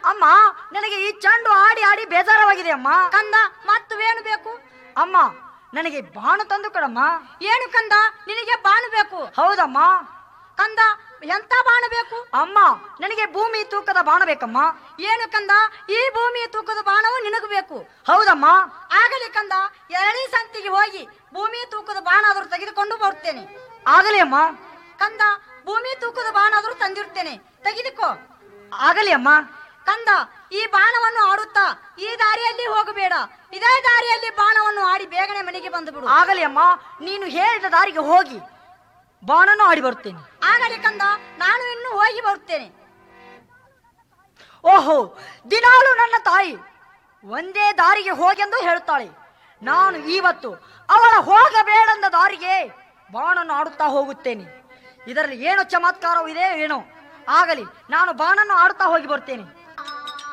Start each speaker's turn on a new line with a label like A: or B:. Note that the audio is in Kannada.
A: ಅಮ್ಮ ನನಗೆ ಈ ಚೆಂಡು ಆಡಿ ಆಡಿ ಬೇಜಾರವಾಗಿದೆ ಅಮ್ಮ
B: ಕಂದ ಮತ್ತವೇನು ಬೇಕು
A: ಅಮ್ಮ ನನಗೆ ಬಾಣ ತಂದು ಕೊಡಮ್ಮ
B: ಏನು ಕಂದ ನಿನಗೆ ಬಾಣ ಬೇಕು
A: ಹೌದಮ್ಮ
B: ಕಂದ ಎಂತ ಬಾಣ ಬೇಕು
A: ಅಮ್ಮ ನನಗೆ ಭೂಮಿ ತೂಕದ ಬಾಣ ಬೇಕಮ್ಮ
B: ಏನು ಕಂದ ಈ ಭೂಮಿಯ ತೂಕದ ಬಾಣವು ನಿನಗೆ ಬೇಕು
A: ಹೌದಮ್ಮ
B: ಆಗಲಿ ಕಂದ ಎರಡನೇ ಸಂತಿಗೆ ಹೋಗಿ ಭೂಮಿಯ ತೂಕದ ಬಾಣ ಆದರೂ ತೆಗೆದುಕೊಂಡು ಬರುತ್ತೇನೆ
A: ಆಗಲಿ ಅಮ್ಮ
B: ಕಂದ ಭೂಮಿ ತೂಕದ ಬಾಣ ಆದರೂ ತಂದಿರುತ್ತೇನೆ ತೆಗೆದುಕೋ
A: ಆಗಲಿ ಅಮ್ಮ
B: ಕಂದ ಈ ಬಾಣವನ್ನು ಆಡುತ್ತಾ ಈ ದಾರಿಯಲ್ಲಿ ಹೋಗಬೇಡ ಇದೇ ದಾರಿಯಲ್ಲಿ ಬಾಣವನ್ನು ಆಡಿ ಬೇಗನೆ ಮನೆಗೆ ಬಂದು ಬಿಡು
A: ಆಗಲಿ ಅಮ್ಮ ನೀನು ಹೇಳಿದ ದಾರಿಗೆ ಹೋಗಿ ಬಾಣನು ಆಡಿ ಬರುತ್ತೇನೆ
B: ಆಗಲಿ ಕಂದ ನಾನು ಇನ್ನು ಹೋಗಿ ಬರುತ್ತೇನೆ
A: ಓಹೋ ದಿನಾಲು ನನ್ನ ತಾಯಿ ಒಂದೇ ದಾರಿಗೆ ಹೋಗೆಂದು ಹೇಳುತ್ತಾಳೆ ನಾನು ಇವತ್ತು ಅವಳ ಹೋಗಬೇಡಂದ ದಾರಿಗೆ ಬಾಣನ್ನು ಆಡುತ್ತಾ ಹೋಗುತ್ತೇನೆ ಇದರಲ್ಲಿ ಏನೋ ಚಮತ್ಕಾರವಿದೆ ಏನೋ ಆಗಲಿ ನಾನು ಬಾಣನ್ನು ಆಡುತ್ತಾ ಹೋಗಿ ಬರ್ತೇನೆ